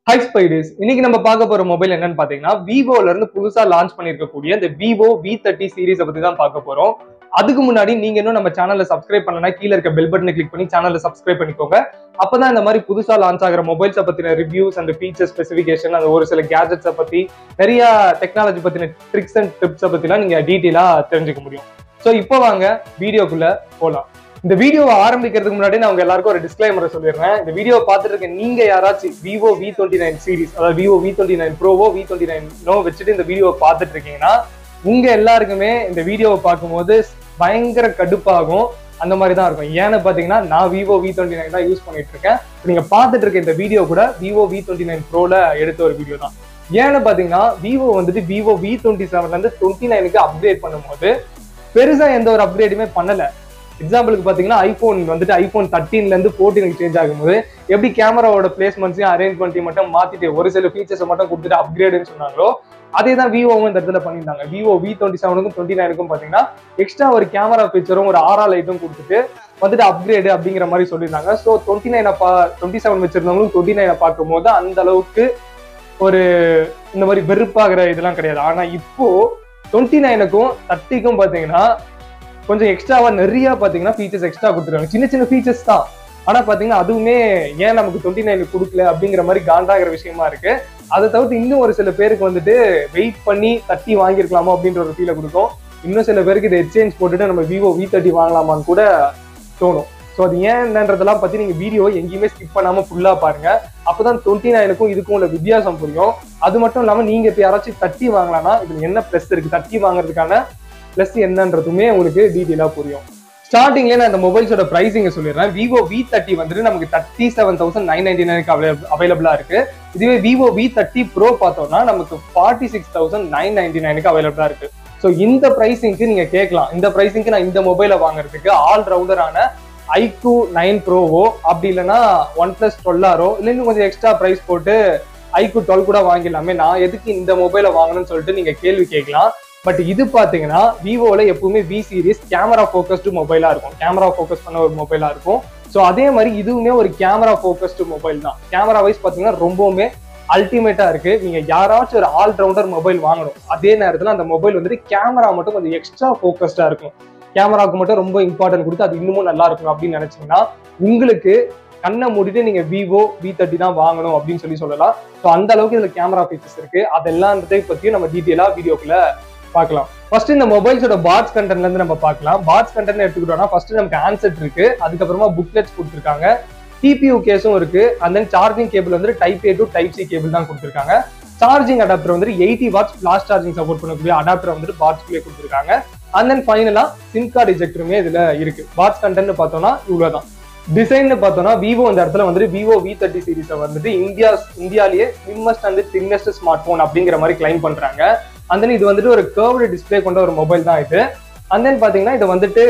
high spiders இன்னைக்கு நம்ம பார்க்க போற மொபைல் என்னன்னு பாத்தீங்கன்னா விவோல இருந்து புதுசா லான்ச் பண்ணிருக்கக்கூடிய இந்த விவோ வி தேர்ட்டி சீரிஸை பத்தி தான் பார்க்க போறோம் அதுக்கு முன்னாடி நீங்க இன்னும் நம்ம சேனல்ல சப்ஸ்கிரைப் பண்ணலனா கீழே இருக்க பெல் பட்டனை கிளிக் பண்ணி சேனல்ல சப்ஸ்கிரைப் பண்ணிக்கோங்க அப்பதான் இந்த மாதிரி புதுசா லான்ச் ஆகிற மொபைல்ஸை பத்தின ரிவ்யூஸ் அண்ட் ஃபீச்சர் ஸ்பெசிஃபிகேஷன் அந்த ஒரு சில கேஜெட்ஸை பத்தி நிறைய டெக்னாலஜி பத்தின ட்ரிக்ஸ் அண்ட் டிப்ஸை பத்திலாம் நீங்க டீட்டெயிலா தெரிஞ்சுக்க முடியும் ஸோ இப்போ வாங்க வீடியோக்குள்ள போலாம் இந்த வீடியோவை ஆரம்பிக்கிறதுக்கு முன்னாடி நான் உங்க எல்லாருக்கும் ஒரு டிஸ்க்ளைமரை சொல்லிடுறேன் இந்த வீடியோ பார்த்துட்டு இருக்க நீங்க யாராச்சும் Vivo V twenty nine series அதாவது விவோ வி டுவெண்ட்டி நைன் ப்ரோவோ வி டுவெண்ட்டி நைன் நோ வச்சுட்டு இந்த வீடியோவை பார்த்துட்டு இருக்கீங்கன்னா உங்க எல்லாருக்குமே இந்த வீடியோவை பார்க்கும்போது பயங்கர கடுப்பாகும் அந்த மாதிரி தான் இருக்கும் ஏன்னு பாத்தீங்கன்னா நான் விவோ வி டுவெண்ட்டி நைன் தான் யூஸ் பண்ணிட்டு இருக்கேன் இப்ப நீங்க பார்த்துட்டு இருக்க இந்த வீடியோ கூட விவோ வி டுவெண்ட்டி நைன் ப்ரோல எடுத்த ஒரு வீடியோ தான் ஏன்னு பாத்தீங்கன்னா விவோ வந்துட்டு விவோ வி டுவெண்ட்டி செவன்ல இருந்து டுவெண்ட்டி நைனுக்கு அப்கிரேட் பண்ணும்போது பெருசா எந்த ஒரு அப்கிரேடுமே பண்ணல எக்ஸாம்பிளுக்கு பாத்தீங்கன்னா ஐபோன் வந்துட்டு ஐபோன் தேர்ட்டீன்ல இருந்து ஃபோர்டீனுக்கு சேஞ்ச் ஆகும்போது எப்படி கேமராவோட பிளேஸ்மெண்ட்ஸையும் அரேஞ்ச்மெண்ட்டையும் மட்டும் மாத்திட்டு ஒரு சில ஃபீச்சர்ஸை மட்டும் கொடுத்துட்டு அப்கிரேடுன்னு சொன்னாங்களோ அதே தான் விவோவும் இந்த இடத்துல பண்ணியிருந்தாங்க விவோ வி டுவெண்ட்டி செவனுக்கும் டுவெண்ட்டி நைனுக்கும் பாத்தீங்கன்னா எக்ஸ்ட்ரா ஒரு கேமரா ஃபீச்சரும் ஒரு ஆரா லைட்டும் கொடுத்துட்டு வந்துட்டு அப்கிரேடு அப்படிங்கிற மாதிரி சொல்லியிருந்தாங்க ஸோ டுவெண்ட்டி நைனை பா டுவெண்ட்டி செவன் வச்சிருந்தவங்களும் டுவெண்ட்டி நைனை பார்க்கும்போது அந்த அளவுக்கு ஒரு இந்த மாதிரி வெறுப்பாகிற இதெல்லாம் கிடையாது ஆனா இப்போ டுவெண்ட்டி நைனுக்கும் தேர்ட்டிக்கும் பாத்தீங்கன்னா கொஞ்சம் எக்ஸ்ட்ராவா நிறைய பாத்தீங்கன்னா ஃபீச்சர்ஸ் எக்ஸ்ட்ரா கொடுத்துருக்காங்க சின்ன சின்ன ஃபீச்சர்ஸ் தான் ஆனா பாத்தீங்கன்னா அதுவுமே ஏன் நமக்கு டுவெண்ட்டி நைன் கொடுக்கல அப்படிங்கிற மாதிரி காண்டாகிற விஷயமா இருக்கு அதை தவிர்த்து இன்னும் ஒரு சில பேருக்கு வந்துட்டு வெயிட் பண்ணி தட்டி வாங்கியிருக்கலாமோ அப்படின்ற ஒரு ஃபீலை கொடுக்கும் இன்னும் சில பேருக்கு இதை எக்ஸ்சேஞ்ச் போட்டுட்டு நம்ம விவோ வி தேர்ட்டி வாங்கலாமான்னு கூட தோணும் ஸோ அது ஏன் என்னன்றதெல்லாம் பத்தி நீங்க வீடியோ எங்கேயுமே ஸ்கிப் பண்ணாம ஃபுல்லா பாருங்க அப்பதான் டுவெண்ட்டி நைனுக்கும் இதுக்கும் உள்ள வித்தியாசம் புரியும் அது மட்டும் இல்லாம நீங்க இப்ப யாராச்சும் தட்டி வாங்கலாம்னா இதுல என்ன பிளஸ் இருக்கு தட்டி வாங்குறதுக்கான பிளஸ் என்னன்றதுமே உங்களுக்கு டீட்டெயிலா புரியும் ஸ்டார்டிங்ல நான் இந்த மொபைல்ஸோட பிரைசிங்க சொல்லிடுறேன் விவோ வி தேர்ட்டி வந்துட்டு நமக்கு thirty seven thousand nine ninety நைனுக்கு அவைலபிளா இருக்கு இதுவே விவோ வி தேர்ட்டி ப்ரோ பார்த்தோம்னா நமக்கு forty six thousand nine ninety நைனுக்கு அவைலபிளா இருக்கு ஸோ இந்த பிரைசிங்க்கு நீங்க கேட்கலாம் இந்த பிரைசிங்க்கு நான் இந்த மொபைலை வாங்குறதுக்கு ஆல் ரவுண்டரான ஐக்யூ நைன் ப்ரோவோ அப்படி இல்லைன்னா ஒன் பிளஸ் டுவெல்லாரோ இல்லை இன்னும் கொஞ்சம் எக்ஸ்ட்ரா ப்ரைஸ் போட்டு ஐக்யூ டுவெல் கூட வாங்கிடலாமே நான் எதுக்கு இந்த மொபைலை வாங்கணும்னு சொல்லிட்டு நீங்க கேள்வி கேட்கலாம் பட் இது பாத்தீங்கன்னா விவோல எப்பவுமே வி சீரிஸ் கேமரா ஃபோக்கஸ்டு மொபைலா இருக்கும் கேமரா ஃபோக்கஸ் பண்ண ஒரு மொபைலா இருக்கும் ஸோ அதே மாதிரி இதுவுமே ஒரு கேமரா ஃபோக்கஸ்டு மொபைல் தான் கேமரா வைஸ் பாத்தீங்கன்னா ரொம்பவுமே அல்டிமேட்டா இருக்கு நீங்க யாராச்சும் ஒரு ஆல் ரவுண்டர் மொபைல் வாங்கணும் அதே நேரத்துல அந்த மொபைல் வந்துட்டு கேமரா மட்டும் கொஞ்சம் எக்ஸ்ட்ரா ஃபோக்கஸ்டா இருக்கும் கேமராவுக்கு மட்டும் ரொம்ப இம்பார்ட்டன்ட் கொடுத்து அது இன்னமும் நல்லா இருக்கும் அப்படின்னு நினைச்சீங்கன்னா உங்களுக்கு கண்ணை மூடிட்டு நீங்க விவோ வி தேர்ட்டி தான் வாங்கணும் அப்படின்னு சொல்லி சொல்லலாம் ஸோ அந்த அளவுக்கு இதுல கேமரா ஃபீச்சர்ஸ் இருக்கு அதெல்லாம்ன்றதை பத்தியும் நம்ம டீட்டெயிலா வீடியோக்குள்ள பார்க்கலாம் ஃபர்ஸ்ட் இந்த மொபைல்ஸோட பாட்ஸ் கண்டென்ட்ல இருந்து நம்ம பார்க்கலாம் பாட்ஸ் கண்டென்ட் எடுத்துக்கிட்டோம்னா ஃபர்ஸ்ட் நமக்கு ஆன்செட் இருக்கு அதுக்கப்புறமா புக்லெட்ஸ் கொடுத்துருக்காங்க டிபியூ கேஸும் இருக்கு அண்ட் தென் சார்ஜிங் கேபிள் வந்து type A to type C cable தான் கொடுத்துருக்காங்க சார்ஜிங் அடாப்டர் வந்து eighty watts flash charging support பண்ணக்கூடிய அடாப்டர் வந்துட்டு பாட்ஸ்குள்ளே கொடுத்துருக்காங்க அண்ட் தென் ஃபைனலா சிம் கார்டு இஜெக்டருமே இதுல இருக்கு பாட்ஸ் கண்டென்ட் பார்த்தோம்னா இவ்வளவுதான் டிசைன் பார்த்தோம்னா விவோ இந்த இடத்துல வந்துட்டு விவோ வி தேர்ட்டி சீரிஸை வந்துட்டு இந்தியா இந்தியாலேயே slimmest and thinnest smartphone அப்படிங்கிற மாதிரி கிளைம் பண்றாங்க அண்ட் தென் இது வந்துட்டு ஒரு கர்வ்டு டிஸ்பிளே கொண்ட ஒரு மொபைல் தான் இது அண்ட் தென் பாத்தீங்கன்னா இது வந்துட்டு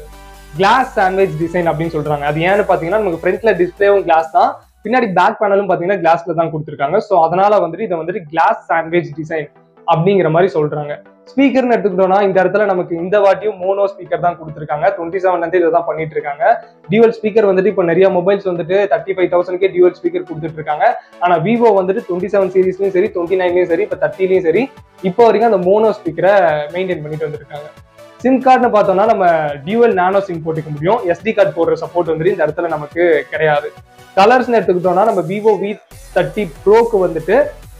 கிளாஸ் சாண்ட்விச் டிசைன் அப்படின்னு சொல்றாங்க அது ஏன்னு பாத்தீங்கன்னா நமக்கு ஃப்ரண்ட்ல டிஸ்பிளேவும் கிளாஸ் தான் பின்னாடி பேக் பேனலும் பாத்தீங்கன்னா கிளாஸ்ல தான் கொடுத்துருக்காங்க ஸோ அதனால வந்துட்டு இதை வந்துட்டு கிளாஸ் சாண்ட்விச் டிசைன் அப்படிங்கிற மாதிரி சொல்றாங்க ஸ்பீக்கர்னு எடுத்துக்கிட்டோம்னா இந்த இடத்துல நமக்கு இந்த வாட்டியும் மோனோ ஸ்பீக்கர் தான் கொடுத்துருக்காங்க டுவெண்ட்டி செவன் வந்து இதை தான் பண்ணிட்டு இருக்காங்க டியூவல் ஸ்பீக்கர் வந்துட்டு இப்போ நிறைய மொபைல்ஸ் வந்துட்டு தேர்ட்டி ஃபைவ் தௌசண்ட்கே டியூவல் ஸ்பீக்கர் கொடுத்துட்டு இருக்காங்க ஆனா விவோ வந்துட்டு டுவெண்ட்டி செவன் சீரிஸ்லயும் சரி டுவெண்ட்டி நைன்லயும் சரி இப்போ தேர்ட்டிலையும் சரி இப்போ வரைக்கும் அந்த மோனோ ஸ்பீக்கரை மெயின்டைன் பண்ணிட்டு வந்திருக்காங்க சிம் கார்டுன்னு பார்த்தோம்னா நம்ம டியூவல் நானோ சிம் போட்டுக்க முடியும் எஸ்டி கார்டு போடுற சப்போர்ட் வந்துட்டு இந்த இடத்துல நமக்கு கிடையாது கலர்ஸ்னு எடுத்துக்கிட்டோம்னா நம்ம விவோ வி தேர்ட்டி ப்ரோக்கு வந்துட்டு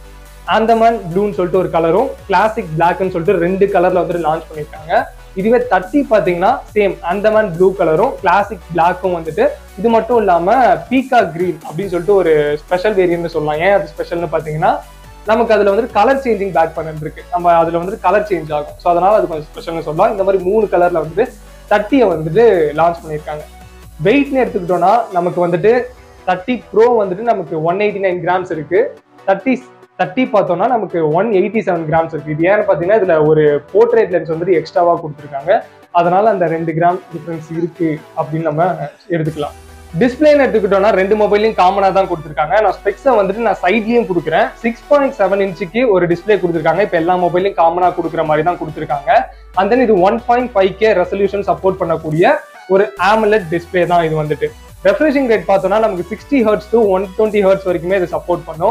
ஆந்தமான் ப்ளூன்னு சொல்லிட்டு ஒரு கலரும் கிளாசிக் பிளாக்னு சொல்லிட்டு ரெண்டு கலர்ல வந்துட்டு லான்ச் பண்ணியிருக்காங்க இதுவே தட்டி பாத்தீங்கன்னா சேம் அந்தமான் ப்ளூ கலரும் கிளாசிக் பிளாக்கும் வந்துட்டு இது மட்டும் இல்லாம பீகா கிரீன் அப்படின்னு சொல்லிட்டு ஒரு ஸ்பெஷல் வேரியன்ட் சொல்லலாம் ஏன் அது ஸ்பெஷல்னு பாத்தீங்கன்னா நமக்கு அதுல வந்து கலர் சேஞ்சிங் பேக் பண்ணன் இருக்கு நம்ம அதுல வந்து கலர் சேஞ்ச் ஆகும் ஸோ அதனால அது கொஞ்சம் ஸ்பெஷல்னு சொல்லலாம் இந்த மாதிரி மூணு கலர்ல வந்துட்டு தட்டியை வந்துட்டு லான்ச் பண்ணியிருக்காங்க வெயிட்னு எடுத்துக்கிட்டோம்னா நமக்கு வந்துட்டு தர்ட்டி ப்ரோ வந்துட்டு நமக்கு ஒன் எயிட்டி நைன் கிராம்ஸ் இருக்கு தர்ட்டி தர்ட்டி பார்த்தோம்னா நமக்கு ஒன் எயிட்டி செவன் கிராம்ஸ் இருக்கு இது ஏன்னு பார்த்தீங்கன்னா இதுல ஒரு போர்ட்ரேட் லென்ஸ் வந்துட்டு எக்ஸ்ட்ராவா கொடுத்துருக்காங்க அதனால அந்த ரெண்டு கிராம் டிஃபரன்ஸ் இருக்கு அப்படின்னு நம்ம எடுத்துக்கலாம் டிஸ்பிளேன்னு எடுத்துக்கிட்டோம்னா ரெண்டு மொபைலையும் காமனா தான் கொடுத்துருக்காங்க நான் ஸ்பெக்ஸை வந்துட்டு நான் சைட்லயும் கொடுக்குறேன் சிக்ஸ் பாயிண்ட் செவன் இன்ச்சுக்கு ஒரு டிஸ்பிளே கொடுத்துருக்காங்க இப்போ எல்லா மொபைலையும் காமனா கொடுக்குற மாதிரி தான் கொடுத்துருக்காங்க அண்ட் தென் இது one point five K resolution support பண்ணக்கூடிய ஒரு ஆம்லெட் டிஸ்பிளே தான் இது வந்துட்டு ரெஃப்ரெஷிங் ரேட் பார்த்தோம்னா நமக்கு sixty hertz to one twenty hertz வரைக்குமே இது சப்போர்ட் பண்ணும்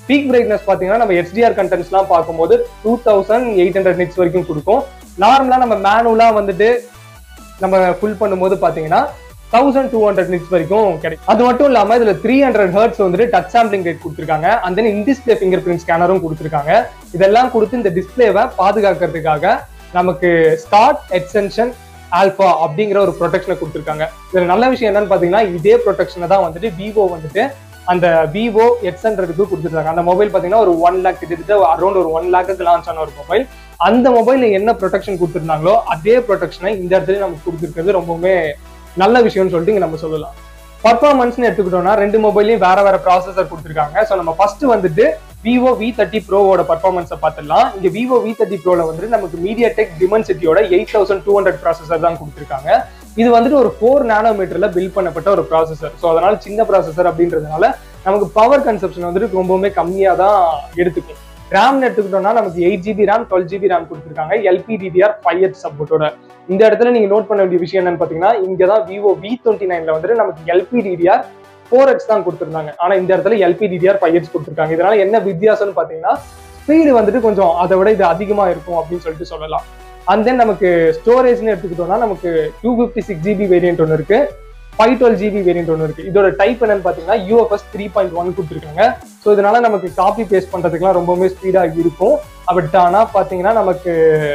பீக் பிரைட்னஸ் பாத்தீங்கன்னா நம்ம ஹெச்டிஆர் கண்டென்ட்ஸ்லாம் பார்க்கும்போது two thousand eight hundred nits வரைக்கும் கொடுக்கும் நார்மலா நம்ம மேனுவலா வந்துட்டு நம்ம ஃபுல் பண்ணும்போது பாத்தீங்கன்னா தௌசண்ட் டூ ஹண்ட்ரட் நிட்ஸ் வரைக்கும் கிடைக்கும் அது மட்டும் இல்லாம இதுல த்ரீ ஹண்ட்ரட் ஹர்ட்ஸ் வந்துட்டு டச் சாம்பிளிங் ரேட் கொடுத்துருக்காங்க அந்த இன் டிஸ்பிளே ஃபிங்கர் பிரிண்ட் ஸ்கேனரும் கொடுத்துருக்காங்க இதெல்லாம் கொடுத்து இந்த டிஸ்பிளேவை பாதுகாக்கிறதுக்காக நமக்கு ஸ்டார்ட் எக்ஸ்டென்ஷன் ஆல்பா அப்படிங்கிற ஒரு ப்ரொடெக்ஷனை கொடுத்துருக்காங்க இதுல நல்ல விஷயம் என்னன்னு பாத்தீங்கன்னா இதே ப்ரொடெக்ஷனை தான் வந்துட்டு விவோ வந்துட்டு அந்த விவோ எக்ஸ் ஹண்ட்ரடுக்கு கொடுத்துருக்காங்க அந்த மொபைல் பாத்தீங்கன்னா ஒரு ஒன் லேக் கிட்டத்தட்ட அரௌண்ட் ஒரு ஒன் லேக்கு லான்ச் ஆன ஒரு மொபைல் அந்த மொபைல்ல என்ன ப்ரொடெக்ஷன் கொடுத்துருந்தாங்களோ அதே ப்ரொடெக்ஷனை இந்த இடத்துல நமக்கு கொடுத்துருக்கிறது ரொம்பவுமே நல்ல விஷயம்னு சொல்லிட்டு இங்க நம்ம சொல்லலாம் பர்ஃபார்மன்ஸ்னு எடுத்துக்கிட்டோம்னா ரெண்டு மொபைலையும் வேற வேற ப்ராசஸர் கொடுத்துருக்காங்க ஸோ நம்ம ஃபர்ஸ்ட் வந்துட்டு விவோ வி தேர்ட்டி ப்ரோவோட பர்ஃபார்மன்ஸை பார்த்துடலாம் இங்க விவோ வி தேர்ட்டி ப்ரோல வந்துட்டு நமக்கு மீடியா டெக் டிமென்சிட்டியோட eight thousand two hundred processor தான் கொடுத்துருக்காங்க இது வந்துட்டு ஒரு ஃபோர் நானோமீட்டர்ல பில்ட் பண்ணப்பட்ட ஒரு ப்ராசஸர் ஸோ அதனால சின்ன ப்ராசஸர் அப்படின்றதுனால நமக்கு பவர் கன்சப்ஷன் வந்துட்டு ரொம்பவுமே கம்மியா தான் எடுத்துக்கும் ரேம் எடுத்துக்கிட்டோம்னா நமக்கு eight GB RAM twelve GB RAM கொடுத்துருக்காங்க எல்பிடிடிஆர் ஃபைவ் எச் சப்போர்ட்டோட இந்த இடத்துல நீங்க நோட் பண்ண வேண்டிய விஷயம் என்னன்னு பாத்தீங்கன்னா இங்க தான் விவோ வி டுவெண்ட்டி நைன்ல வந்துட்டு நமக்கு எல்பிடிடிஆர் ஃபோர் எக்ஸ் தான் கொடுத்துருந்தாங்க ஆனா இந்த இடத்துல எல்பிடிடிஆர் ஃபைவ் எக்ஸ் கொடுத்துருக்காங்க இதனால என்ன வித்தியாசம்னு பாத்தீங்கன்னா ஸ்பீடு வந்துட்டு கொஞ்சம் அதை விட இது அதிகமா இருக்கும் அப்படின்னு சொல்லிட்டு சொல்லலாம் அண்ட் தென் நமக்கு ஸ்டோரேஜ்னு எடுத்துக்கிட்டோம்னா நமக்கு two fifty six GB variant ஒன்று இருக்கு ஃபைவ் டுவெல் ஜிபி வேரியன்ட் ஒன்று இருக்கு இதோட டைப் என்னன்னு பாத்தீங்கன்னா யூஎஃப்எஸ் த்ரீ பாயிண்ட் ஒன் கொடுத்துருக்காங்க ஸோ இதனால நமக்கு காப்பி பேஸ்ட் பண்றதுக்குலாம் ரொம்பவுமே ஸ்பீடா இருக்கும் பட் ஆனா பாத்தீங்கன்னா நமக்கு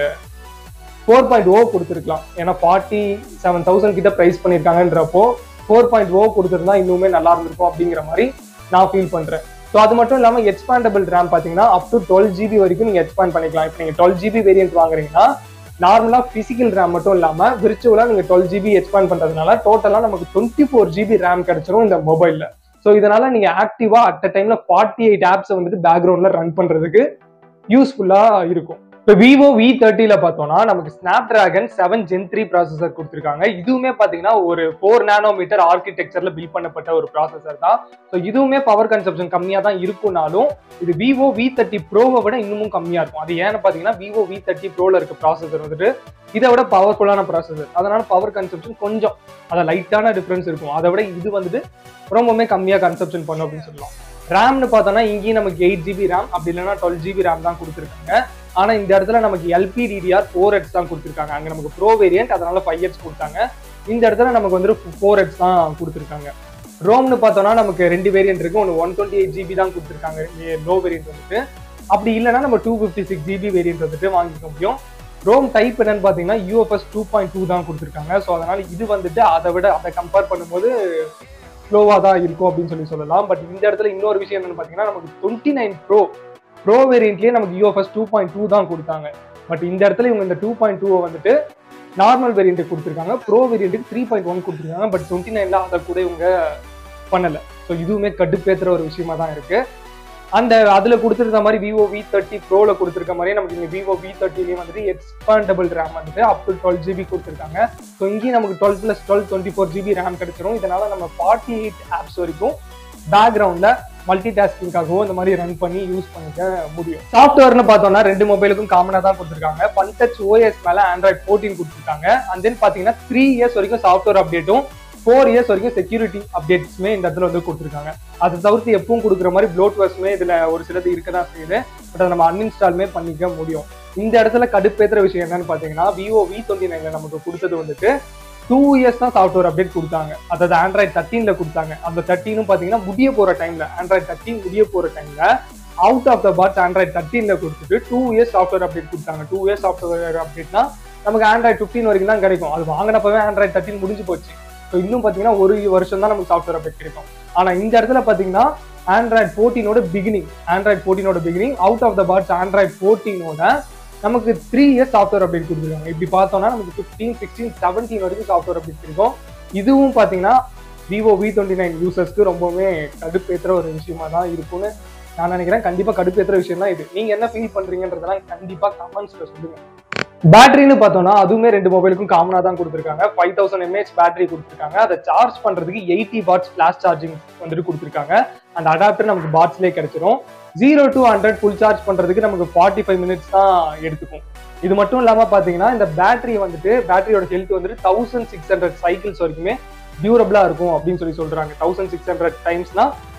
ஃபோர் பாயிண்ட் ஓ கொடுத்துருக்கலாம் ஏன்னா ஃபார்ட்டி செவன் தௌசண்ட் கிட்ட ப்ரைஸ் பண்ணியிருக்காங்கன்றப்போ ஃபோர் பாயிண்ட் ஓ கொடுத்துருந்தா இன்னுமே நல்லா இருந்திருக்கும் அப்படிங்கிற மாதிரி நான் ஃபீல் பண்றேன் ஸோ அது மட்டும் இல்லாமல் எக்ஸ்பாண்டபிள் ரேம் பார்த்தீங்கன்னா அப் டு டுவெல் ஜிபி வரைக்கும் நீங்கள் எக்ஸ்பாண்ட் பண்ணிக்கலாம் இப்போ நீங்கள் டுவெல் ஜிபி வேரியன்ட் வாங்குறீங்கன்னா நார்மலாக ஃபிசிக்கல் ரேம் மட்டும் இல்லாமல் விர்ச்சுவலாக நீங்கள் டுவெல் ஜிபி எக்ஸ்பாண்ட் பண்ணுறதுனால டோட்டலாக நமக்கு டுவெண்ட்டி ஃபோர் ஜிபி ரேம் கிடைச்சிரும் இந்த மொபைலில் ஸோ இதனால நீங்கள் ஆக்டிவாக அட் அ டைமில் ஃபார்ட்டி எயிட் ஆப்ஸை வந்துட்டு பேக்ரவுண்டில் ரன் பண்ணுறதுக்கு யூஸ்ஃபுல்லாக இருக்கும் இப்போ விவோ வி தேர்ட்டில பார்த்தோம்னா நமக்கு Snapdragon seven gen three processor கொடுத்துருக்காங்க இதுவுமே பார்த்தீங்கன்னா ஒரு ஃபோர் நானோமீட்டர் ஆர்கிடெக்சர்ல பில்ட் பண்ணப்பட்ட ஒரு ப்ராசஸர் தான் ஸோ இதுவுமே பவர் கன்சப்ஷன் கம்மியாக தான் இருக்கும்னாலும் இது விவோ வி தேர்ட்டி ப்ரோவை விட இன்னமும் கம்மியாக இருக்கும் அது ஏன்னு பார்த்தீங்கன்னா விவோ வி தேர்ட்டி ப்ரோல இருக்க ப்ராசஸர் வந்துட்டு இதை விட பவர்ஃபுல்லான ப்ராசஸர் அதனால பவர் கன்சப்ஷன் கொஞ்சம் அதை லைட்டான டிஃப்ரென்ஸ் இருக்கும் அதை விட இது வந்துட்டு ரொம்பவுமே கம்மியாக கன்சப்ஷன் பண்ணும் அப்படின்னு சொல்லலாம் ரேம்னு பார்த்தோம்னா இங்கேயும் நமக்கு எயிட் ஜிபி ரேம் அப்படி இல்லைன்னா டுவெல் ஜிபி ரேம் தான் கொடுத்துருக்காங்க ஆனா இந்த இடத்துல நமக்கு எல்பிடிடிஆர் ஃபோர் எக்ஸ் தான் கொடுத்துருக்காங்க அங்க நமக்கு ப்ரோ வேரியன்ட் அதனால ஃபைவ் எக்ஸ் கொடுத்தாங்க இந்த இடத்துல நமக்கு வந்து ஃபோர் எக்ஸ் தான் கொடுத்துருக்காங்க ரோம்னு பார்த்தோம்னா நமக்கு ரெண்டு வேரியன்ட் இருக்கு ஒன்று ஒன் டுவெண்ட்டி எயிட் ஜிபி தான் கொடுத்துருக்காங்க லோ வேரியன்ட் வந்துட்டு அப்படி இல்லைன்னா நம்ம two fifty six GB variant வந்துட்டு வாங்கிக்க முடியும் ரோம் டைப் என்னன்னு பார்த்தீங்கன்னா யூஎஃப்எஸ் டூ பாயிண்ட் டூ தான் கொடுத்துருக்காங்க ஸோ அதனால இது வந்துட்டு அதை விட அதை கம்பேர் பண்ணும்போது ஸ்லோவாக தான் இருக்கும் அப்படின்னு சொல்லி சொல்லலாம் பட் இந்த இடத்துல இன்னொரு விஷயம் என்னன்னு பார்த்தீங்கன்னா நமக்கு டுவெண்ட்டி நைன் ப்ரோ ப்ரோ வேரியன்ட்லேயே நமக்கு யூஎஃப்எஸ் டூ பாயிண்ட் டூ தான் கொடுத்தாங்க பட் இந்த இடத்துல இவங்க இந்த டூ பாயிண்ட் டூவை வந்துட்டு நார்மல் வேரியன்ட் கொடுத்துருக்காங்க ப்ரோ வேரியன்ட்டுக்கு த்ரீ பாயிண்ட் ஒன் கொடுத்துருக்காங்க பட் டுவெண்ட்டி நைன்ல அதை கூட இவங்க பண்ணல ஸோ இதுவுமே கடுப்பேத்துற ஒரு விஷயமா தான் இருக்கு அந்த அதுல கொடுத்துருக்க மாதிரி விவோ வி தேர்ட்டி ப்ரோல கொடுத்துருக்க மாதிரி நமக்கு இங்க விவோ வி தேர்ட்டிலையும் வந்துட்டு எக்ஸ்பாண்டபிள் ரேம் வந்துட்டு அப் டு டுவெல் ஜிபி கொடுத்துருக்காங்க ஸோ இங்கேயும் நமக்கு twelve plus twelve twenty four GB RAM கிடைச்சிரும் இதனால நம்ம ஃபார்ட்டி எயிட் ஆப்ஸ் வரைக்கும் பேக்ரவுண்ட்ல மல்டி டாஸ்கிங்காகவும் இந்த மாதிரி ரன் பண்ணி யூஸ் பண்ணிக்க முடியும் சாஃப்ட்வேர்னு பார்த்தோம்னா ரெண்டு மொபைலுக்கும் காமனாக தான் கொடுத்துருக்காங்க பன்டச் ஓஎஸ் மேல ஆண்ட்ராய்ட் ஃபோர்டீன் கொடுத்துருக்காங்க அண்ட் தென் பார்த்தீங்கன்னா த்ரீ இயர்ஸ் வரைக்கும் சாஃப்ட்வேர் அப்டேட்டும் ஃபோர் இயர்ஸ் வரைக்கும் செக்யூரிட்டி அப்டேட்ஸுமே இந்த இடத்துல வந்து கொடுத்துருக்காங்க அதை தவிர்த்து எப்பவும் கொடுக்குற மாதிரி ப்ளோட்வர்ஸுமே இதுல ஒரு சிலது இருக்க தான் செய்யுது பட் அதை நம்ம அன்இன்ஸ்டாலுமே பண்ணிக்க முடியும் இந்த இடத்துல கடுப்பேத்துற விஷயம் என்னன்னு பார்த்தீங்கன்னா விவோ வி டுவெண்ட்டி நைன்ல நமக்கு கொடுத்தது வந்துட்டு டூ இயர்ஸ் தான் சாஃப்ட்வேர் அப்டேட் கொடுத்தாங்க அதாவது ஆண்ட்ராய்ட் தேர்ட்டீன்ல கொடுத்தாங்க அந்த தேர்ட்டீனும் பார்த்தீங்கன்னா முடிய போற டைம்ல ஆண்ட்ராய்ட் தேர்ட்டீன் முடிய போற டைம்ல out of the box Android தேர்ட்டீன்ல கொடுத்துட்டு டூ இயர்ஸ் சாஃப்ட்வேர் அப்டேட் கொடுத்தாங்க டூ இயர்ஸ் சாஃப்ட்வேர் அப்டேட்னா நமக்கு ஆண்ட்ராய்ட் ஃபிஃப்டீன் வரைக்கும் தான் கிடைக்கும் அது வாங்கினப்பவே ஆண்ட்ராய்ட் தேர்ட்டின் முடிஞ்சு போச்சு ஸோ இன்னும் பார்த்தீங்கன்னா ஒரு வருஷம் தான் நமக்கு சாஃப்ட்வேர் அப்டேட் கிடைக்கும் ஆனால் இந்த இடத்துல பார்த்தீங்கன்னா ஆண்ட்ராய்ட் ஃபோர்டீனோட பிகினிங் ஆண்ட்ராய்ட் ஃபோர்டீனோட beginning out of the box Android ஃபோர்டீனோட நமக்கு த்ரீ இயர்ஸ் சாஃப்ட்வேர் அப்டேட் கொடுத்துருக்காங்க இப்படி பார்த்தோம்னா நமக்கு ஃபிஃப்டீன் சிக்ஸ்டீன் செவன்டீன் வரைக்கும் சாஃப்ட்வேர் அப்டேட் இருக்கும் இதுவும் பார்த்தீங்கன்னா விவோ வி டுவெண்ட்டி நைன் யூசர்ஸ்க்கு ரொம்பவுமே கடுப்பேற்றுற ஒரு விஷயமா தான் இருக்கும்னு நான் நினைக்கிறேன் கண்டிப்பாக கடுப்பேற்றுற விஷயம் தான் இது நீங்கள் என்ன ஃபீல் பண்ணுறீங்கன்றதெல்லாம் கண்டிப்பாக கமெண்ட்ஸில் சொல்லுங்க பேட்டரின்னு பார்த்தோம்னா அதுவுமே ரெண்டு மொபைலுக்கும் காமனாக தான் கொடுத்துருக்காங்க ஃபைவ் தௌசண்ட் எம்ஏஹெச் பேட்டரி கொடுத்துருக்காங்க அதை சார்ஜ் பண்ணுறதுக்கு எயிட்டி வாட்ஸ் ஃபிளாஷ் சார்ஜிங் வந்துட்டு கொடுத்துருக்காங்க அந்த அடாப்டர் நமக்கு பாட்ஸ்லேயே கிடைச்சிரும் zero to hundred full charge பண்ணுறதுக்கு நமக்கு ஃபார்ட்டி ஃபைவ் மினிட்ஸ் தான் எடுத்துக்கும் இது மட்டும் இல்லாமல் பார்த்தீங்கன்னா இந்த பேட்டரி வந்துட்டு பேட்டரியோட ஹெல்த் வந்துட்டு தௌசண்ட் சிக்ஸ் ஹண்ட்ரட் சைக்கிள்ஸ் வரைக்குமே டியூரபிளா இருக்கும் அப்படின்னு சொல்லி சொல்றாங்க தௌசண்ட் சிக்ஸ் ஹண்ட்ரட் டைம்ஸ்னா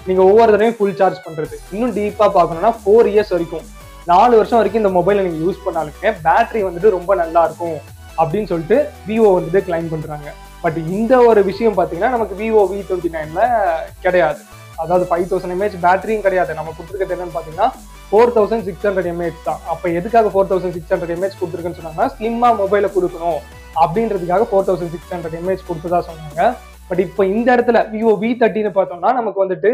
நீங்க ஒவ்வொரு தடவையும் ஃபுல் சார்ஜ் பண்றது இன்னும் டீப்பா பார்க்கணும்னா ஃபோர் இயர்ஸ் வரைக்கும் நாலு வருஷம் வரைக்கும் இந்த மொபைலை நீங்க யூஸ் பண்ணாலுமே பேட்டரி வந்துட்டு ரொம்ப நல்லா இருக்கும் அப்படின்னு சொல்லிட்டு விவோ வந்துட்டு கிளைம் பண்றாங்க பட் இந்த ஒரு விஷயம் பாத்தீங்கன்னா நமக்கு விவோ வி டுவெண்ட்டி நைன்ல கிடையாது அதாவது ஃபைவ் தௌசண்ட் எம்ஏஹெச் பேட்டரியும் கிடையாது நம்ம கொடுத்துருக்கிறது என்னன்னு பாத்தீங்கன்னா four thousand six hundred mAh தான் அப்ப எதுக்காக four thousand six hundred mAh கொடுத்துருக்குன்னு சொன்னாங்கன்னா ஸ்லிம்மா மொபைல கொடுக்கணும் அப்படின்றதுக்காக four thousand six hundred mAh கொடுத்ததா சொன்னாங்க பட் இப்போ இந்த இடத்துல விவோ வி தேர்ட்டின்னு பார்த்தோம்னா நமக்கு வந்துட்டு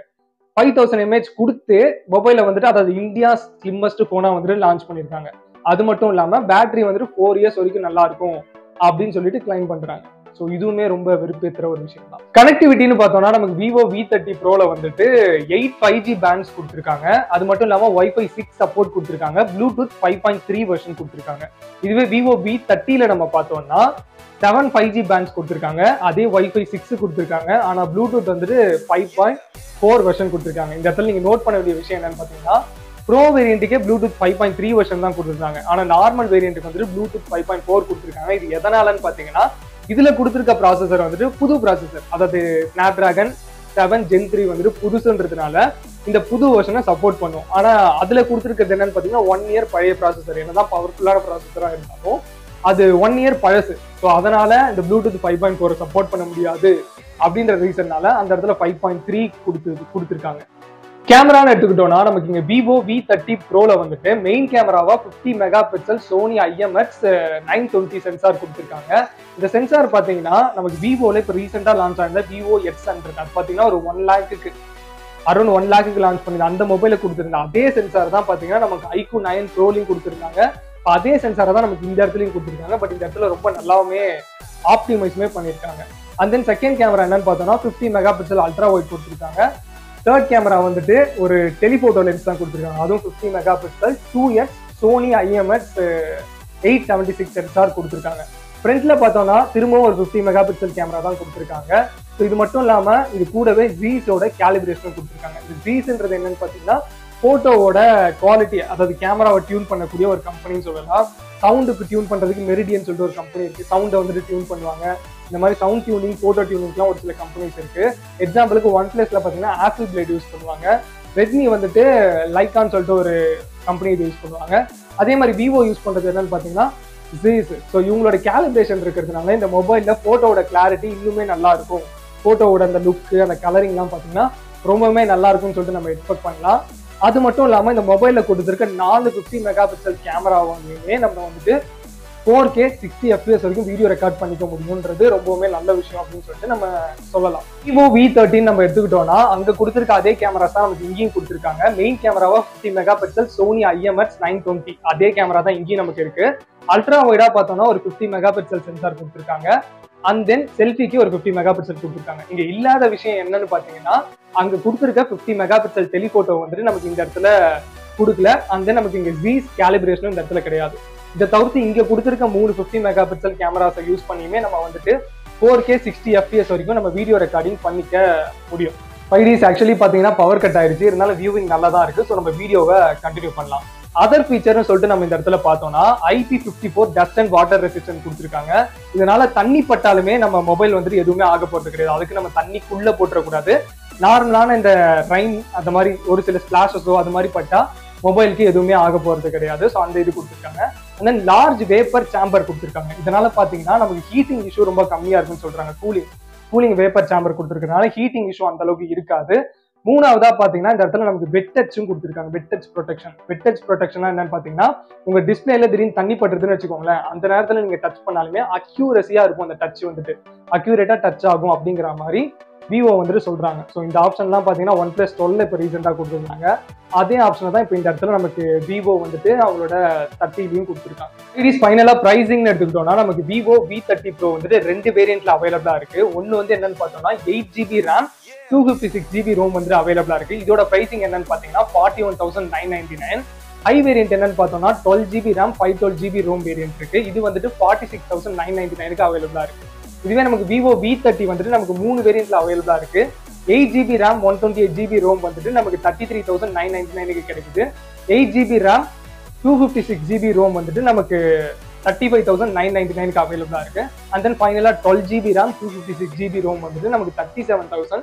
ஃபைவ் தௌசண்ட் எம்ஏஹெச் கொடுத்து மொபைலை வந்துட்டு அதாவது இந்தியா ஸ்லிம்மஸ்ட் ஃபோனா வந்துட்டு லான்ச் பண்ணியிருக்காங்க அது மட்டும் இல்லாம பேட்டரி வந்துட்டு ஃபோர் இயர்ஸ் வரைக்கும் நல்லா இருக்கும் அப்படின்னு சொல்லிட்டு கிளைம் பண்றாங்க ஸோ இதுவுமே ரொம்ப வெறுப்பேத்துற ஒரு விஷயம் தான் கனெக்டிவிட்டின்னு பார்த்தோம்னா நமக்கு விவோ வி தேர்ட்டி ப்ரோல வந்துட்டு எயிட் ஃபைவ் ஜி பேண்ட்ஸ் கொடுத்துருக்காங்க அது மட்டும் இல்லாம ஒய்ஃபை சிக்ஸ் சப்போர்ட் கொடுத்துருக்காங்க Bluetooth five point three version கொடுத்துருக்காங்க இதுவே விவோ வி தேர்ட்டில நம்ம பார்த்தோம்னா செவன் ஃபைவ் ஜி பேண்ட்ஸ் கொடுத்துருக்காங்க அதே ஒய்ஃபை சிக்ஸ் கொடுத்துருக்காங்க ஆனா ப்ளூடூத் வந்துட்டு ஃபைவ் பாயிண்ட் ஃபோர் வெர்ஷன் கொடுத்துருக்காங்க இந்த இடத்துல நீங்க நோட் பண்ண வேண்டிய விஷயம் என்னன்னு பாத்தீங்கன்னா ப்ரோ வேரியண்ட்டுக்கே Bluetooth five point three version தான் கொடுத்துருக்காங்க ஆனா நார்மல் வேரியண்ட்டுக்கு வந்துட்டு ப்ளூடூத் ஃபைவ் பாயிண்ட் ஃபோர் கொடுத்துருக்காங்க இது எதனாலன்னு பாத்தீங்கன்னா இதுல கொடுத்துருக்க ப்ராசஸர் வந்துட்டு புது ப்ராசஸர் அதாவது Snapdragon seven gen three வந்துட்டு புதுசுன்றதுனால இந்த புது வெர்ஷனை சப்போர்ட் பண்ணும் ஆனா அதுல கொடுத்துருக்கிறது என்னன்னு பாத்தீங்கன்னா ஒன் இயர் பழைய ப்ராசஸர் என்னதான் பவர்ஃபுல்லான ப்ராசஸரா இருந்தாலும் அது ஒன் இயர் பழசு ஸோ அதனால இந்த ப்ளூடூத் ஃபைவ் பாயிண்ட் ஃபோரை சப்போர்ட் பண்ண முடியாது அப்படின்ற ரீசன்னால அந்த இடத்துல ஃபைவ் பாயிண்ட் த்ரீ கொடுத்து கொடுத்துருக்காங்க கேமரான்னு எடுத்துக்கிட்டோம்னா நமக்கு இங்க விவோ வி தேர்ட்டி ப்ரோல வந்துட்டு மெயின் கேமராவா fifty megapixel Sony IMX nine twenty sensor கொடுத்துருக்காங்க இந்த சென்சார் பாத்தீங்கன்னா நமக்கு விவோல இப்போ ரீசெண்டா லான்ச் ஆயிருந்த விவோ எக்ஸ் ஹண்ட்ரட் அது பாத்தீங்கன்னா ஒரு ஒன் லேக்குக்கு அரௌண்ட் ஒன் லேக்குக்கு லான்ச் பண்ணி அந்த மொபைல கொடுத்துருந்த அதே சென்சார் தான் பாத்தீங்கன்னா நமக்கு ஐக்கூ நைன் ப்ரோலையும் கொடுத்துருக்காங்க இப்ப அதே சென்சாரை தான் நமக்கு இந்த இடத்துலயும் கொடுத்துருக்காங்க பட் இந்த இடத்துல ரொம்ப நல்லாவுமே ஆப்டிமைஸுமே பண்ணியிருக்காங்க அண்ட் தென் செகண்ட் கேமரா என்னன்னு பார்த்தோம்னா fifty megapixel ultra wide கொடுத்துருக்காங்க தேர்ட் கேமரா வந்துட்டு ஒரு டெலிஃபோட்டோ லென்ஸ் தான் கொடுத்துருக்காங்க அதுவும் fifty megapixel two X Sony IMX eight seventy six sensor கொடுத்துருக்காங்க ஃப்ரண்ட்ல பார்த்தோம்னா திரும்பவும் ஒரு ஃபிஃப்டி மெகா பிக்சல் கேமரா தான் கொடுத்துருக்காங்க ஸோ இது மட்டும் இல்லாம இது கூடவே ஜீஸோட கேலிபிரேஷன் கொடுத்துருக்காங்க இந்த ஜீஸ்ன்றது என்னன்னு பார்த்தீங்கன்னா போட்டோவோட குவாலிட்டி அதாவது கேமராவை டியூன் பண்ணக்கூடிய ஒரு கம்பெனின்னு சொல்லலாம் சவுண்டுக்கு டியூன் பண்றதுக்கு மெரிடியன் சொல்லிட்டு ஒரு கம்பெனி இருக்கு சவுண்டை வந்துட்டு டியூன் பண்ணுவாங்க இந்த மாதிரி சவுண்ட் டியூனிங் போட்டோ டியூனிங்லாம் ஒரு சில கம்பெனிஸ் இருக்கு எக்ஸாம்பிளுக்கு ஒன் பிளஸ்ல பாத்தீங்கன்னா ஆப்பிள் பிளேட் யூஸ் பண்ணுவாங்க ரெட்மி வந்துட்டு லைக்கான்னு சொல்லிட்டு ஒரு கம்பெனி இது யூஸ் பண்ணுவாங்க அதே மாதிரி விவோ யூஸ் பண்றது என்னன்னு பாத்தீங்கன்னா ஜீஸ் ஸோ இவங்களோட கேலிபிரேஷன் இருக்கிறதுனால இந்த மொபைல்ல போட்டோவோட கிளாரிட்டி இன்னுமே நல்லா இருக்கும் போட்டோவோட அந்த லுக்கு அந்த கலரிங்லாம் பாத்தீங்கன்னா ரொம்பவுமே நல்லா இருக்கும்னு சொல்லிட்டு நம்ம எக்ஸ்பெக்ட் பண்ணலாம் அது மட்டும் இல்லாம இந்த மொபைல்ல கொடுத்துருக்க நாலு ஃபிஃப்டி மெகா பிக்சல் கேமரா வாங்கியுமே நம்ம வந்துட்டு ஃபோர் கே சிக்ஸ்டி எஃப்எஸ் வரைக்கும் வீடியோ ரெக்கார்ட் பண்ணிக்க முடியும்ன்றது ரொம்பவுமே நல்ல விஷயம் அப்படின்னு சொல்லிட்டு நம்ம சொல்லலாம் விவோ வி தேர்ட்டின் நம்ம எடுத்துக்கிட்டோம்னா அங்க கொடுத்துருக்க அதே கேமராஸ் தான் நமக்கு இங்கேயும் கொடுத்துருக்காங்க மெயின் கேமராவா fifty megapixel Sony IMX nine twenty அதே கேமரா தான் இங்கேயும் நமக்கு இருக்கு அல்ட்ரா வைடா பார்த்தோம்னா ஒரு ஃபிஃப்டி மெகா பிக்சல் சென்சார் கொடுத்துருக்காங்க அண்ட் தென் செல்ஃபிக்கு ஒரு ஃபிஃப்டி மெகா பிக்சல் கொடுத்துருக்காங்க இங்க இல்லாத விஷயம் என்னன்னு பாத்தீங்கன்னா அங்க கொடுத்துருக்க ஃபிஃப்டி மெகா பிக்சல் டெலிஃபோட்டோ வந்துட்டு நமக்கு இந்த இடத்துல கொடுக்கல அண்ட் தென் நமக்கு இங்க ஜீஸ் கேலிபிரேஷனும் இந்த இடத்துல கிடையாது இதை தவிர்த்து இங்க கொடுத்துருக்க மூணு ஃபிஃப்டி மெகா பிக்சல் கேமராஸை யூஸ் பண்ணியுமே நம்ம வந்துட்டு ஃபோர் கே சிக்ஸ்டி எஃப்பிஎஸ் வரைக்கும் நம்ம வீடியோ ரெக்கார்டிங் பண்ணிக்க முடியும் ஃபைவ் டிஸ் ஆக்சுவலி பார்த்தீங்கன்னா பவர் கட் ஆயிருச்சு இருந்தாலும் வியூவிங் நல்லா தான் இருக்கு ஸோ நம்ம வீடியோவை கண்டினியூ பண்ணலாம் அதர் ஃபீச்சர்னு சொல்லிட்டு நம்ம இந்த இடத்துல பார்த்தோம்னா IP fifty four dust and water resistant கொடுத்துருக்காங்க இதனால தண்ணி பட்டாலுமே நம்ம மொபைல் வந்துட்டு எதுவுமே ஆக போறது கிடையாது அதுக்கு நம்ம தண்ணிக்குள்ள போட்டுறக்கூடாது நார்மலான இந்த ரைன் அந்த மாதிரி ஒரு சில ஸ்பிளாஷஸோ அது மாதிரி பட்டா மொபைலுக்கு எதுவுமே ஆக போறது கிடையாது ஸோ அந்த இது கொடுத்துருக்காங்க and then large vapour chamber கொடுத்துருக்காங்க இதனால பாத்தீங்கன்னா நமக்கு ஹீட்டிங் இஷ்யூ ரொம்ப கம்மியா இருக்குன்னு சொல்றாங்க கூலிங் கூலிங் வேப்பர் சாம்பர் கொடுத்துருக்கனால ஹீட்டிங் இஷ்யூ அந்த அளவுக்கு இருக்காது மூணாவதா பாத்தீங்கன்னா இந்த இடத்துல நமக்கு வெட் டச்சும் கொடுத்துருக்காங்க wet touch protection wet touch ப்ரொடெக்ஷனா என்னன்னு பாத்தீங்கன்னா உங்க டிஸ்பிளேல திடீர்னு தண்ணி பட்டுறதுன்னு வச்சுக்கோங்களேன் அந்த நேரத்துல நீங்க டச் பண்ணாலுமே அக்யூரஸியா இருக்கும் அந்த டச் வந்துட்டு அக்யூரேட்டா டச் ஆகும் அப்படிங்கிற மாதிரி விவோ வந்துட்டு சொல்றாங்க ஸோ இந்த ஆப்ஷன்லாம் பாத்தீங்கன்னா ஒன் பிளஸ் டுவெல் இப்போ ரீசெண்டாக கொடுத்துருந்தாங்க அதே ஆப்ஷனை தான் இப்போ இந்த இடத்துல நமக்கு விவோ வந்துட்டு அவங்களோட தேர்ட்டிலையும் கொடுத்துருக்காங்க சீரிஸ் ஃபைனலாக ப்ரைஸிங்னு எடுத்துக்கிட்டோம்னா நமக்கு விவோ வி தேர்ட்டி ப்ரோ வந்துட்டு ரெண்டு வேரியன்ட்ல அவைலபிளா இருக்கு ஒன்று வந்து என்னன்னு பார்த்தோம்னா eight GB RAM two fifty six GB ROM வந்து அவைலபிளா இருக்கு இதோட பிரைசிங் என்னன்னு பார்த்தீங்கன்னா forty one thousand nine ninety nine high variant என்னன்னு பார்த்தோம்னா twelve GB RAM five twelve GB ROM variant இருக்கு இது வந்துட்டு forty six thousand nine ninety நைனுக்கு அவைலபிளா இருக்கு இதுவே நமக்கு விவோ வி தேர்ட்டி வந்துட்டு நமக்கு மூணு வேரியன்ட்ல அவைலபிளா இருக்கு eight GB RAM one twenty eight GB ROM வந்துட்டு நமக்கு thirty three thousand nine ninety நைனுக்கு கிடைக்குது eight GB RAM two fifty six GB ROM வந்துட்டு நமக்கு thirty five thousand nine ninety நைனுக்கு அவைலபிளா இருக்கு அண்ட் தென் ஃபைனலாக twelve GB RAM two fifty six GB ROM வந்துட்டு நமக்கு thirty seven thousand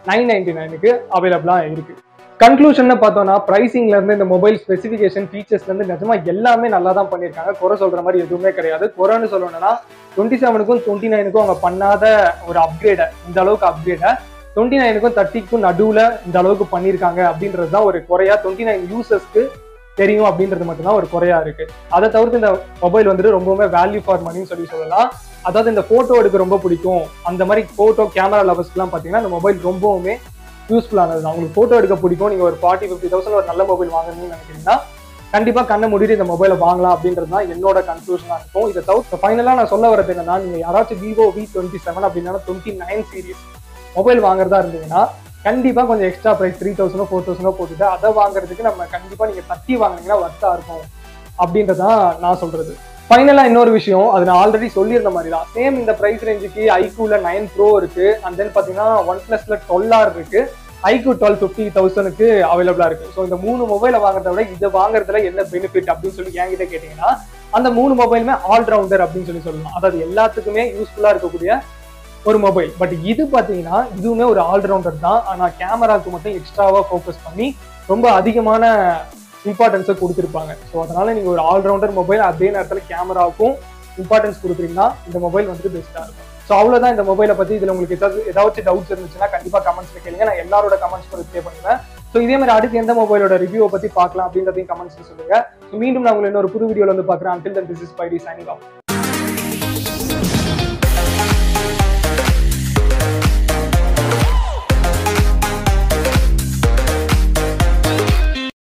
nine ninety நைனுக்கு அவைலபிளாக இருக்கு கன்க்ளூஷன் பார்த்தோம்னா பிரைசிங்ல இருந்து இந்த மொபைல் ஸ்பெசிஃபிகேஷன் ஃபீச்சர்ஸ்ல இருந்து நிஜமா எல்லாமே நல்லா தான் பண்ணியிருக்காங்க குறை சொல்ற மாதிரி எதுவுமே கிடையாது குறைன்னு சொல்லணும்னா டுவெண்ட்டி செவனுக்கும் டுவெண்ட்டி நைனுக்கும் அவங்க பண்ணாத ஒரு அப்கிரேடை இந்த அளவுக்கு அப்கிரேடை டுவெண்ட்டி நைனுக்கும் தேர்ட்டிக்கும் நடுவில் இந்த அளவுக்கு பண்ணியிருக்காங்க அப்படின்றது தான் ஒரு குறையா டுவெண்ட்டி நைன் யூசர்ஸ்க்கு தெரியும் அப்படின்றது மட்டும்தான் ஒரு குறையா இருக்கு அதை தவிர்த்து இந்த மொபைல் வந்துட்டு ரொம்பவுமே வேல்யூ ஃபார் மணின்னு சொல்லி சொல்லலாம் அதாவது இந்த போட்டோ எடுக்க ரொம்ப பிடிக்கும் அந்த மாதிரி போட்டோ கேமரா லவர்ஸ்க்குலாம் பார்த்தீங்கன்னா இந்த மொபைல் ரொம்பவுமே யூஸ்ஃபுல்லானது தான் உங்களுக்கு போட்டோ எடுக்க பிடிக்கும் நீங்க ஒரு ஃபார்ட்டி ஃபிஃப்டி தௌசண்ட் ஒரு நல்ல மொபைல் வாங்கணும்னு நினைக்கிறீங்கன்னா கண்டிப்பா கண்ணை மூடிட்டு இந்த மொபைலை வாங்கலாம் அப்படின்றது தான் என்னோட கன்க்ளூஷனா இருக்கும் இதை தவிர்த்து ஃபைனலா நான் சொல்ல வரது என்னன்னா நீங்க யாராச்சும் விவோ வி டுவெண்ட்டி செவன் அப்படின்னா டுவெண்ட்டி நைன் சீரிஸ் மொபைல் வாங்குறதா இருந்தீங்கன்னா கண்டிப்பா கொஞ்சம் எக்ஸ்ட்ரா பிரைஸ் த்ரீ தௌசண்டோ ஃபோர் தௌசண்டோ போட்டுட்டு அதை வாங்குறதுக்கு நம்ம கண்டிப்பா நீங்க தட்டி வாங்குனீங்கன்னா வர்த்தா இருக்கும் அப்படின்றதான் நான் சொல்றது ஃபைனலா இன்னொரு விஷயம் அது நான் ஆல்ரெடி சொல்லியிருந்த மாதிரி தான் சேம் இந்த பிரைஸ் ரேஞ்சுக்கு ஐக்கூல நைன் ப்ரோ இருக்கு அண்ட் தென் பாத்தீங்கன்னா ஒன் பிளஸ்ல டுவெல் ஆர் இருக்கு ஐக்கூ டுவெல் ஃபிஃப்டி தௌசண்ட்க்கு அவைலபிளா இருக்கு ஸோ இந்த மூணு மொபைலை வாங்குறத விட இதை வாங்குறதுல என்ன பெனிஃபிட் அப்படின்னு சொல்லி என்கிட்ட கேட்டீங்கன்னா அந்த மூணு மொபைலுமே ஆல்ரவுண்டர் அப்படின்னு சொல்லி சொல்லலாம் அதாவது எல்லாத்துக்குமே யூஸ்ஃபுல்லா இருக்கக்கூடிய ஒரு மொபைல் பட் இது பாத்தீங்கன்னா இதுவுமே ஒரு ஆல்ரவுண்டர் தான் ஆனா கேமராக்கு மட்டும் எக்ஸ்ட்ராவா ஃபோக்கஸ் பண்ணி ரொம்ப அதிகமான இம்பார்ட்டன்ஸை கொடுத்துருப்பாங்க ஸோ அதனால நீங்க ஒரு ஆல்ரவுண்டர் மொபைல் அதே நேரத்தில் கேமராவுக்கும் இம்பார்ட்டன்ஸ் கொடுக்குறீங்கன்னா இந்த மொபைல் வந்துட்டு பெஸ்ட்டாக இருக்கும் ஸோ அவ்வளோதான் இந்த மொபைலை பற்றி இதில் உங்களுக்கு ஏதாவது ஏதாச்சும் டவுட்ஸ் இருந்துச்சுன்னா கண்டிப்பாக கமெண்ட்ஸ்ல கேளுங்க நான் எல்லாரோட கமெண்ட்ஸ் ரிப்ளை பண்ணுவேன் ஸோ இதே மாதிரி அடுத்து எந்த மொபைலோட ரிவ்யூவை பற்றி பார்க்கலாம் அப்படின்றதையும் கமெண்ட்ஸ்ல சொல்லுங்க ஸோ மீண்டும் நான் உங்களை இன்னொரு புது வீடியோவில் வந்து பார்க்குறேன் அண்டில் தன் திஸ் இஸ் பைடி சைனிங் ஆஃப்